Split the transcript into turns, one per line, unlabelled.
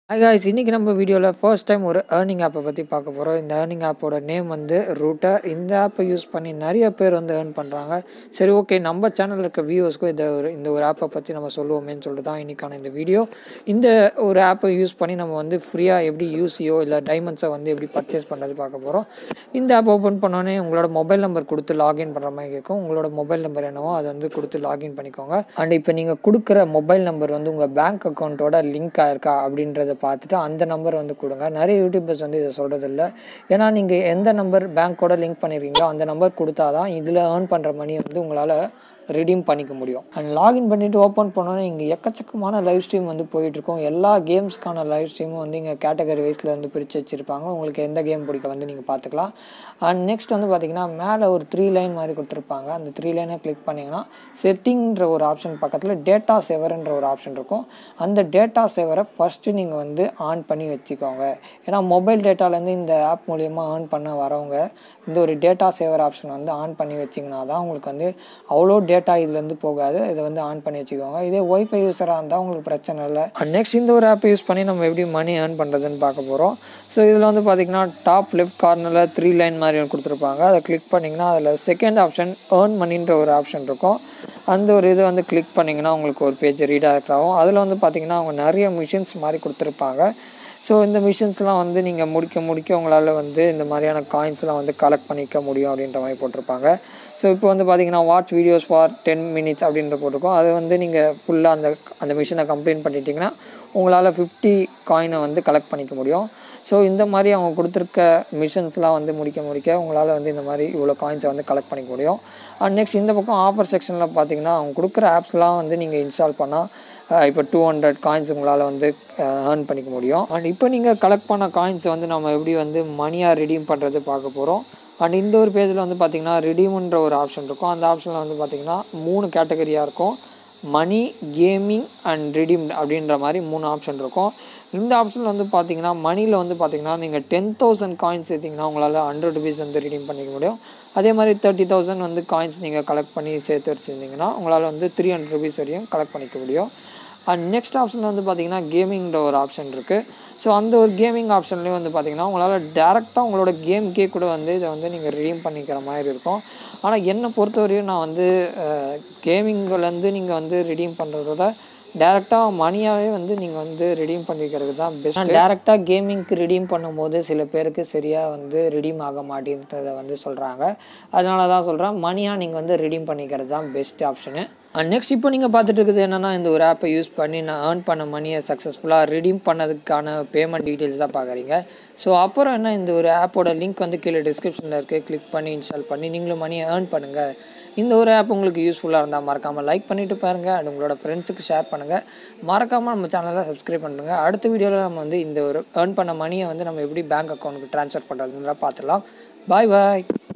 hi guys இன்றைக்கி நம்ம வீடியோவில் ஃபர்ஸ்ட் டைம் ஒரு ஏர்னிங் ஆப்பை பற்றி பார்க்க போகிறோம் இந்த ஏர்னிங் ஆப்போட நேம் வந்து ரூட்டர் இந்த ஆப்பை யூஸ் பண்ணி நிறைய பேர் வந்து ஏர்ன் பண்ணுறாங்க சரி ஓகே நம்ம சேனலில் இருக்க வியூவர்ஸ்க்கும் இந்த ஒரு இந்த ஒரு ஆப்பை பற்றி நம்ம சொல்லுவோமேன்னு சொல்லிட்டு தான் இன்றைக்கான இந்த வீடியோ இந்த ஒரு ஆப்பை யூஸ் பண்ணி நம்ம வந்து ஃப்ரீயாக எப்படி யூசியோ இல்லை டைமண்ட்ஸை வந்து எப்படி பர்ச்சேஸ் பண்ணுறது பார்க்க போகிறோம் இந்த ஆப் ஓப்பன் பண்ணோன்னே உங்களோட மொபைல் நம்பர் கொடுத்து லாகின் பண்ணுற மாதிரி கேட்கும் உங்களோட மொபைல் நம்பர் என்னவோ அதை வந்து கொடுத்து லாகின் பண்ணிக்கோங்க அண்ட் இப்போ நீங்கள் கொடுக்குற மொபைல் நம்பர் வந்து உங்கள் பேங்க் அக்கௌண்ட்டோட லிங்க் ஆயிருக்கா அப்படின்றத பார்த்துட்டு அந்த நம்பர் வந்து கொடுங்க நிறைய யூடியூபர்ஸ் வந்து இதை சொல்கிறது இல்லை ஏன்னா நீங்கள் எந்த நம்பர் பேங்க்கோட லிங்க் பண்ணியிருக்கீங்களோ அந்த நம்பர் கொடுத்தா தான் இதில் ஏர்ன் பண்ணுற மணி வந்து உங்களால் ரிடீம் பண்ணிக்க முடியும் அண்ட் லாகின் பண்ணிவிட்டு ஓப்பன் பண்ணோன்னே இங்கே எக்கச்சக்கமான லைவ் ஸ்ட்ரீம் வந்து போயிட்டுருக்கோம் எல்லா கேம்ஸ்க்கான லைவ் ஸ்ட்ரீமும் வந்து இங்கே கேட்டகரி வைஸில் வந்து பிரித்து வச்சுருப்பாங்க உங்களுக்கு எந்த கேம் பிடிக்க வந்து நீங்கள் பார்த்துக்கலாம் அண்ட் நெக்ஸ்ட் வந்து பார்த்தீங்கன்னா மேலே ஒரு த்ரீ லைன் மாதிரி கொடுத்துருப்பாங்க அந்த த்ரீ லைனை கிளிக் பண்ணிங்கன்னா செட்டிங்ன்ற ஒரு ஆப்ஷன் பக்கத்தில் டேட்டா சேவர்ன்ற ஒரு ஆப்ஷன் இருக்கும் அந்த டேட்டா சேவரை ஃபஸ்ட்டு நீங்கள் வந்து ஆன் பண்ணி வச்சுக்கோங்க ஏன்னா மொபைல் டேட்டாலேருந்து இந்த ஆப் மூலயமா ஆன் பண்ண வரவங்க இந்த ஒரு டேட்டா சேவர் ஆப்ஷன் வந்து ஆன் பண்ணி வச்சிங்கன்னா தான் உங்களுக்கு வந்து அவ்வளோ டேட்டா இதுலேருந்து போகாது இதை வந்து ஆன் பண்ணி வச்சுக்கோங்க இதே ஒய்ஃபை யூஸராக இருந்தால் உங்களுக்கு பிரச்சனை இல்லை நெக்ஸ்ட் இந்த ஒரு ஆப்பை யூஸ் பண்ணி நம்ம எப்படி மணி ஏர்ன் பண்ணுறதுன்னு பார்க்க போகிறோம் ஸோ இதில் வந்து பார்த்திங்கன்னா டாப் லெஃப்ட் கார்னரில் த்ரீ லைன் மாதிரி கொடுத்துருப்பாங்க அதை கிளிக் பண்ணிங்கன்னா அதில் செகண்ட் ஆப்ஷன் ஏர்ன் மணின்ற ஒரு ஆப்ஷன் இருக்கும் அந்த ஒரு இதை வந்து கிளிக் பண்ணிங்கன்னா உங்களுக்கு ஒரு பேஜ் ரீடாக்ட் ஆகும் அதில் வந்து பார்த்திங்கன்னா அவங்க நிறைய மிஷின்ஸ் மாதிரி கொடுத்துருப்பாங்க ஸோ இந்த மிஷின்ஸ்லாம் வந்து நீங்கள் முடிக்க முடிக்க உங்களால் வந்து இந்த மாதிரியான காயின்ஸ்லாம் வந்து கலெக்ட் பண்ணிக்க முடியும் அப்படின்ற மாதிரி போட்டிருப்பாங்க ஸோ இப்போ வந்து பார்த்தீங்கன்னா watch videos for ten minutes அப்படின்ற போட்டிருக்கோம் அது வந்து நீங்கள் ஃபுல்லாக அந்த அந்த மிஷினை கம்ப்ளீட் பண்ணிட்டீங்கன்னா உங்களால் ஃபிஃப்டி காயினை வந்து கலெக்ட் பண்ணிக்க முடியும் ஸோ இந்த மாதிரி அவங்க கொடுத்துருக்க மிஷன்ஸ்லாம் வந்து முடிக்க முடிக்க உங்களால் வந்து இந்த மாதிரி இவ்வளோ காயின்ஸை வந்து கலெக்ட் பண்ணிக்க முடியும் அண்ட் நெக்ஸ்ட் இந்த பக்கம் ஆஃபர் செக்ஷனில் பார்த்தீங்கன்னா அவங்க கொடுக்குற ஆப்ஸ்லாம் வந்து நீங்கள் இன்ஸ்டால் பண்ணால் இப்போ டூ ஹண்ட்ரட் காயின்ஸ் உங்களால் வந்து ஏர்ன் பண்ணிக்க முடியும் அண்ட் இப்போ நீங்கள் கலெக்ட் பண்ண காயின்ஸை வந்து நம்ம எப்படி வந்து மணியாக ரிடீம் பண்ணுறது பார்க்க போகிறோம் அண்ட் இந்த ஒரு பேஜில் வந்து பார்த்திங்கன்னா ரிடீம்ன்ற ஒரு ஆப்ஷன் இருக்கும் அந்த ஆப்ஷனில் வந்து பார்த்திங்கன்னா மூணு கேட்டகரியாக இருக்கும் மணி கேமிங் அண்ட் ரிடீம்ட் அப்படின்ற மாதிரி மூணு ஆப்ஷன் இருக்கும் இந்த ஆப்ஷனில் வந்து பார்த்தீங்கன்னா மணியில் வந்து பார்த்தீங்கன்னா நீங்கள் டென் தௌசண்ட் காயின்ஸ் சேர்த்திங்கன்னா உங்களால் ஹண்ட்ரட் ருபீஸ் வந்து ரிடீம் பண்ணிக்க முடியும் அதே மாதிரி தேர்ட்டி தௌசண்ட் வந்து காயின்ஸ் நீங்கள் கலெக்ட் பண்ணி சேர்த்து வச்சுருந்தீங்கன்னா உங்களால் வந்து த்ரீ ஹண்ட்ரட் ருபீஸ் வரையும் கலெக்ட் பண்ணிக்க முடியும் அண்ட் நெக்ஸ்ட் ஆப்ஷனில் வந்து பார்த்தீங்கன்னா கேமிங்கிற ஒரு ஆப்ஷன் இருக்குது ஸோ அந்த ஒரு கேமிங் ஆப்ஷன்லேயும் வந்து பார்த்தீங்கன்னா உங்களால் டேரெக்டாக உங்களோட கேம்கே கூட வந்து இதை வந்து நீங்கள் ரிடீம் பண்ணிக்கிற மாதிரி இருக்கும் ஆனால் என்னை பொறுத்தவரையும் நான் வந்து கேமிங்லேருந்து நீங்கள் வந்து ரிடீம் பண்ணுறதோட டேரெக்டாக மணியாகவே வந்து நீங்கள் வந்து ரிடீம் பண்ணிக்கிறது தான் பெஸ்ட் டேரெக்டாக கேமிங்க்கு ரிடீம் பண்ணும்போது சில பேருக்கு சரியாக வந்து ரிடீம் ஆக மாட்டேன்றதை வந்து சொல்கிறாங்க அதனால தான் சொல்கிறேன் மணியாக நீங்கள் வந்து ரிடீம் பண்ணிக்கிறது தான் பெஸ்ட் ஆப்ஷனு அண்ட் நெக்ஸ்ட் இப்போ நீங்கள் பார்த்துட்டு இருக்குது என்னென்னா இந்த ஒரு ஆப்பை யூஸ் பண்ணி நான் ஏர்ன் பண்ண மணியை சக்ஸஸ்ஃபுல்லாக ரிடீம் பண்ணதுக்கான பேமெண்ட் டீட்டெயில்ஸ் தான் பார்க்குறீங்க ஸோ அப்புறம் என்ன இந்த ஒரு ஆப்போட லிங்க் வந்து கீழே டிஸ்கிரிப்ஷனில் இருக்குது கிளிக் பண்ணி இன்ஸ்டால் பண்ணி நீங்களும் மணியை ஏர்ன் பண்ணுங்கள் இந்த ஒரு ஆப் உங்களுக்கு யூஸ்ஃபுல்லாக இருந்தால் மறக்காமல் லைக் பண்ணிவிட்டு பாருங்கள் அண்ட் உங்களோட ஃப்ரெண்ட்ஸுக்கு ஷேர் பண்ணுங்கள் மறக்காமல் நம்ம சேனலை சப்ஸ்கிரைப் பண்ணுங்கள் அடுத்த வீடியோவில் நம்ம வந்து இந்த ஒரு ஏர்ன் பண்ண மணியை வந்து நம்ம எப்படி பேங்க் அக்கௌண்ட்டுக்கு ட்ரான்ஸ்ஃபர் பண்ணுறதுன்றா பார்த்துடலாம் பாய் பாய்